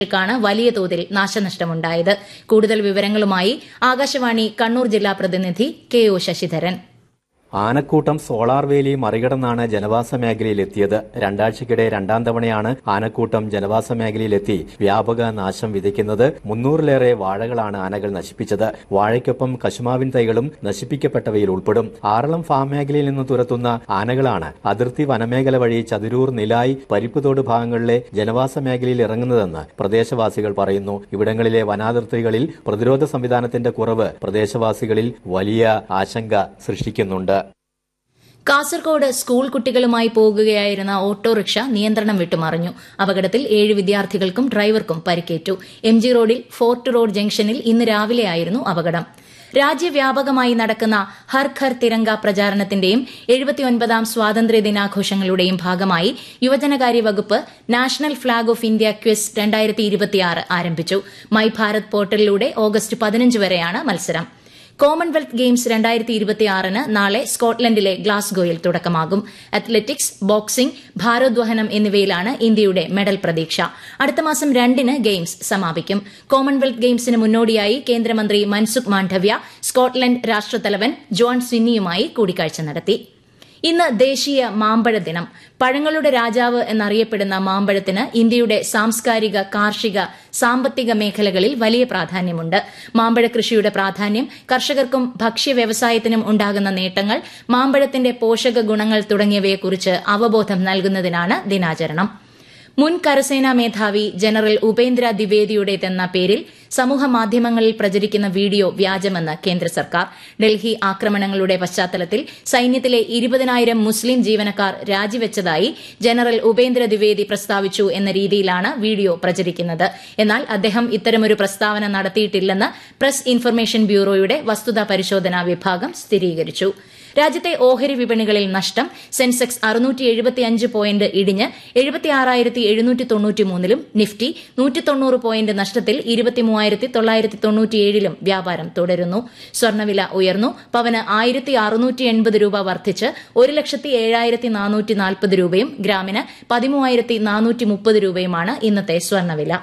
ാണ് വലിയ തോതിൽ നാശനഷ്ടമുണ്ടായത് കൂടുതൽ വിവരങ്ങളുമായി ആകാശവാണി കണ്ണൂർ ജില്ലാ പ്രതിനിധി കെ ഒ ശശിധരൻ ആനക്കൂട്ടം സോളാർ വേലി മറികടന്നാണ് ജനവാസ മേഖലയിലെത്തിയത് രണ്ടാഴ്ചക്കിടെ രണ്ടാം തവണയാണ് ആനക്കൂട്ടം ജനവാസ മേഖലയിലെത്തി വ്യാപക നാശം വിതയ്ക്കുന്നത് മുന്നൂറിലേറെ വാഴകളാണ് ആനകൾ നശിപ്പിച്ചത് വാഴയ്ക്കൊപ്പം കശുമാവിൻ തൈകളും നശിപ്പിക്കപ്പെട്ടവയിൽ ഉൾപ്പെടും ആറളം ഫാം മേഖലയിൽ നിന്ന് തുരത്തുന്ന ആനകളാണ് അതിർത്തി വനമേഖല വഴി ചതുരൂർ നിലായി പരിപ്പുതോട് ഭാഗങ്ങളിലെ ജനവാസ മേഖലയിൽ ഇറങ്ങുന്നതെന്ന് പ്രദേശവാസികൾ പറയുന്നു ഇവിടങ്ങളിലെ വനാതിർത്തികളിൽ പ്രതിരോധ സംവിധാനത്തിന്റെ കുറവ് പ്രദേശവാസികളിൽ വലിയ ആശങ്ക സൃഷ്ടിക്കുന്നുണ്ട് കാസർകോട് സ്കൂൾ കുട്ടികളുമായി പോകുകയായിരുന്ന ഓട്ടോറിക്ഷ നിയന്ത്രണം വിട്ടുമറിഞ്ഞു അപകടത്തിൽ ഏഴ് വിദ്യാർത്ഥികൾക്കും ഡ്രൈവർക്കും പരിക്കേറ്റു എം ജി റോഡിൽ ഫോർട്ട് റോഡ് ജംഗ്ഷനിൽ ഇന്ന് രാവിലെയായിരുന്നു അപകടം രാജ്യവ്യാപകമായി നടക്കുന്ന ഹർ ഘർ തിരങ്ക പ്രചാരണത്തിന്റെയും എഴുപത്തിയൊൻപതാം സ്വാതന്ത്ര്യ ദിനാഘോഷങ്ങളുടെയും ഭാഗമായി യുവജനകാര്യ വകുപ്പ് national flag of India quiz രണ്ടായിരത്തി ഇരുപത്തിയാറ് ആരംഭിച്ചു മൈ ഭാരത് പോർട്ടലിലൂടെ ഓഗസ്റ്റ് പതിനഞ്ച് വരെയാണ് മത്സരം കോമൺവെൽത്ത് ഗെയിംസ് രണ്ടായിരത്തി ഇരുപത്തിയാറിന് നാളെ സ്കോട്ട്ലൻഡിലെ ഗ്ലാസ്ഗോയിൽ തുടക്കമാകും അത്ലറ്റിക്സ് ബോക്സിംഗ് ഭാരോദ്വഹനം എന്നിവയിലാണ് ഇന്ത്യയുടെ മെഡൽ പ്രതീക്ഷ അടുത്ത മാസം രണ്ടിന് ഗെയിംസ് സമാപിക്കും കോമൺവെൽത്ത് ഗെയിംസിന് മുന്നോടിയായി കേന്ദ്രമന്ത്രി മൻസുഖ് മാണ്ഡവ്യ സ്കോട്ട്ലൻഡ് രാഷ്ട്രത്തലവൻ ജോൺ സ്വിന്നിയുമായി കൂടിക്കാഴ്ച നടത്തി ഇന്ന് ദേശീയ മാമ്പഴ ദിനം പഴങ്ങളുടെ രാജാവ് എന്നറിയപ്പെടുന്ന മാമ്പഴത്തിന് ഇന്ത്യയുടെ സാംസ്കാരിക കാർഷിക സാമ്പത്തിക മേഖലകളിൽ വലിയ പ്രാധാന്യമുണ്ട് മാമ്പഴ കൃഷിയുടെ പ്രാധാന്യം കർഷകർക്കും ഭക്ഷ്യ വ്യവസായത്തിനും ഉണ്ടാകുന്ന നേട്ടങ്ങൾ മാമ്പഴത്തിന്റെ പോഷക ഗുണങ്ങൾ തുടങ്ങിയവയെക്കുറിച്ച് അവബോധം നൽകുന്നതിനാണ് ദിനാചരണം മുൻ കരസേനാ മേധാവി ജനറൽ ഉപേന്ദ്ര ദ്വിവേദിയുടേതെന്ന പേരിൽ സമൂഹമാധ്യമങ്ങളിൽ പ്രചരിക്കുന്ന വീഡിയോ വ്യാജമെന്ന് കേന്ദ്ര സർക്കാർ ഡൽഹി ആക്രമണങ്ങളുടെ പശ്ചാത്തലത്തിൽ സൈന്യത്തിലെ ഇരുപതിനായിരം മുസ്ലിം ജീവനക്കാർ രാജിവെച്ചതായി ജനറൽ ഉപേന്ദ്ര ദ്വിവേദി പ്രസ്താവിച്ചു എന്ന രീതിയിലാണ് വീഡിയോ പ്രചരിക്കുന്നത് എന്നാൽ അദ്ദേഹം ഇത്തരമൊരു പ്രസ്താവന നടത്തിയിട്ടില്ലെന്ന് പ്രസ് ഇൻഫർമേഷൻ ബ്യൂറോയുടെ വസ്തുതാ പരിശോധനാ വിഭാഗം സ്ഥിരീകരിച്ചു രാജ്യത്തെ ഓഹരി വിപണികളിൽ നഷ്ടം സെൻസെക്സ് അറുന്നൂറ്റി എഴുപത്തിയഞ്ച് പോയിന്റ് ഇടിഞ്ഞ് എഴുപത്തിയാറായിരത്തി എഴുന്നൂറ്റി തൊണ്ണൂറ്റിമൂന്നിലും നിഫ്റ്റി നൂറ്റി തൊണ്ണൂറ് പോയിന്റ് നഷ്ടത്തിൽ ഇരുപത്തിമൂവായിരത്തി തൊള്ളായിരത്തി തൊണ്ണൂറ്റിയേഴിലും വ്യാപാരം തുടരുന്നു സ്വർണ്ണവില ഉയർന്നു പവന് ആയിരത്തി അറുന്നൂറ്റി എൺപത് രൂപ വർദ്ധിച്ച് ഒരു ലക്ഷത്തി ഏഴായിരത്തി നാനൂറ്റി നാൽപ്പത് രൂപയും ഗ്രാമിന് പതിമൂവായിരത്തി നാനൂറ്റി മുപ്പത് രൂപയുമാണ് ഇന്നത്തെ സ്വർണ്ണവില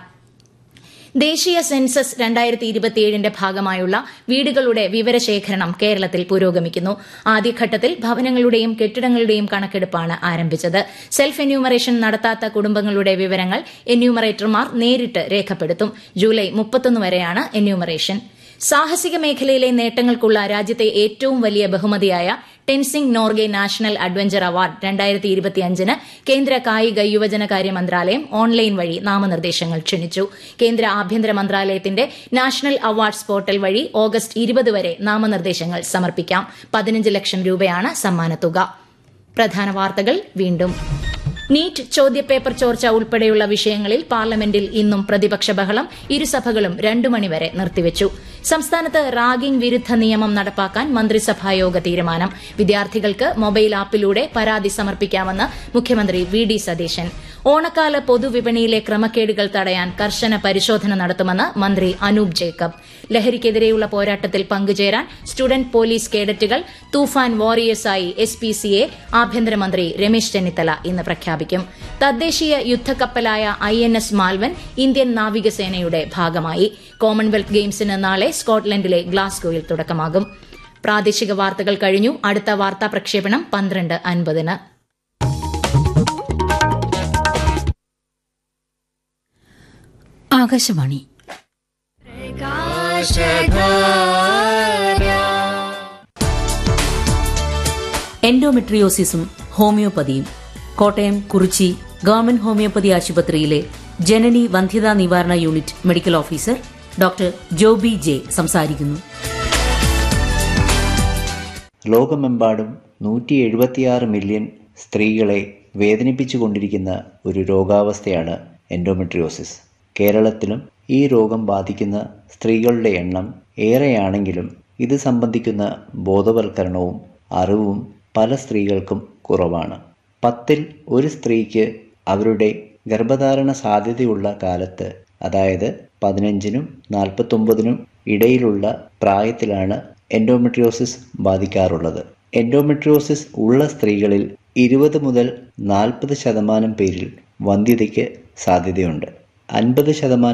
ദേശീയ സെൻസസ് രണ്ടായിരത്തി ഇരുപത്തിയേഴിന്റെ ഭാഗമായുള്ള വീടുകളുടെ വിവരശേഖരണം കേരളത്തിൽ പുരോഗമിക്കുന്നു ആദ്യഘട്ടത്തിൽ ഭവനങ്ങളുടെയും കെട്ടിടങ്ങളുടെയും കണക്കെടുപ്പാണ് ആരംഭിച്ചത് സെൽഫ് എന്യൂമറേഷൻ നടത്താത്ത കുടുംബങ്ങളുടെ വിവരങ്ങൾ എന്യൂമറേറ്റർമാർ നേരിട്ട് രേഖപ്പെടുത്തും ജൂലൈ മുപ്പത്തൊന്ന് വരെയാണ് എന്യൂമറേഷൻ സാഹസിക മേഖലയിലെ നേട്ടങ്ങൾക്കുള്ള രാജ്യത്തെ ഏറ്റവും വലിയ ബഹുമതിയായ Tenzing Norgay national adventure award രണ്ടായിരത്തി ഇരുപത്തിയഞ്ചിന് കേന്ദ്ര കായിക യുവജനകാര്യ മന്ത്രാലയം ഓൺലൈൻ വഴി നാമനിർദ്ദേശങ്ങൾ ക്ഷണിച്ചു കേന്ദ്ര ആഭ്യന്തര മന്ത്രാലയത്തിന്റെ നാഷണൽ അവാർഡ്സ് പോർട്ടൽ വഴി ഓഗസ്റ്റ് ഇരുപത് വരെ നാമനിർദ്ദേശങ്ങൾ സമർപ്പിക്കാം പതിനഞ്ച് ലക്ഷം രൂപയാണ് സമ്മാനത്തുക പ്രധാന വാർത്തകൾ വീണ്ടും നീറ്റ് ചോദ്യപേപ്പർ ചോർച്ച ഉൾപ്പെടെയുള്ള വിഷയങ്ങളിൽ പാർലമെന്റിൽ ഇന്നും പ്രതിപക്ഷ ബഹളം ഇരുസഭകളും രണ്ടു മണിവരെ നിർത്തിവച്ചു സംസ്ഥാനത്ത് റാഗിംഗ് വിരുദ്ധ നിയമം നടപ്പാക്കാൻ മന്ത്രിസഭായോഗ തീരുമാനം വിദ്യാർത്ഥികൾക്ക് മൊബൈൽ ആപ്പിലൂടെ പരാതി സമർപ്പിക്കാമെന്ന് മുഖ്യമന്ത്രി വി ഡി സതീശൻ ഓണക്കാല പൊതുവിപണിയിലെ ക്രമക്കേടുകൾ തടയാൻ കർശന പരിശോധന നടത്തുമെന്ന് മന്ത്രി അനൂപ് ജേക്കബ് ലഹരിക്കെതിരെയുള്ള പോരാട്ടത്തിൽ പങ്കുചേരാൻ സ്റ്റുഡന്റ് പോലീസ് കേഡറ്റുകൾ തൂഫാൻ വാറിയേഴ്സായി എസ് പി സിയെ ആഭ്യന്തരമന്ത്രി രമേശ് ചെന്നിത്തല ഇന്ന് പ്രഖ്യാപിക്കും തദ്ദേശീയ യുദ്ധക്കപ്പലായ I N S Malvan Indian നാവികസേനയുടെ ഭാഗമായി കോമൺവെൽത്ത് ഗെയിംസിന് നാളെ സ്കോട്ട്ലൻഡിലെ ഗ്ലാസ്ഗോയിൽ തുടക്കമാകും പ്രാദേശിക വാർത്തകൾ കഴിഞ്ഞു അടുത്ത വാർത്താ പ്രക്ഷേപണം പന്ത്രണ്ട് അൻപതിന് ആകാശവാണി എൻഡോമെട്രിയോസിസും ഹോമിയോപ്പതിയും കോട്ടയം കുറിച്ചി ഗവൺമെന്റ് ഹോമിയോപ്പതി ആശുപത്രിയിലെ ജനനി വന്ധ്യതാ നിവാരണ unit medical officer doctor Joby J സംസാരിക്കുന്നു ലോകമെമ്പാടും നൂറ്റി എഴുപത്തിയാറ് മില്യൺ സ്ത്രീകളെ വേദനിപ്പിച്ചുകൊണ്ടിരിക്കുന്ന ഒരു രോഗാവസ്ഥയാണ് എൻഡോമെട്രിയോസിസ് കേരളത്തിലും ഈ രോഗം ബാധിക്കുന്ന സ്ത്രീകളുടെ എണ്ണം ഏറെയാണെങ്കിലും ഇത് സംബന്ധിക്കുന്ന ബോധവൽക്കരണവും അറിവും പല സ്ത്രീകൾക്കും കുറവാണ് പത്തിൽ ഒരു സ്ത്രീക്ക് അവരുടെ ഗർഭധാരണ സാധ്യതയുള്ള കാലത്ത് അതായത് പതിനഞ്ചിനും നാൽപ്പത്തൊമ്പതിനും ഇടയിലുള്ള പ്രായത്തിലാണ് എൻഡോമെട്രിയോസിസ് ബാധിക്കാറുള്ളത് എൻഡോമെട്രിയോസിസ് ഉള്ള സ്ത്രീകളിൽ ഇരുപത് മുതൽ നാൽപ്പത് ശതമാനം പേരിൽ വന്ധ്യതയ്ക്ക് സാധ്യതയുണ്ട് അൻപത് ശതമാനം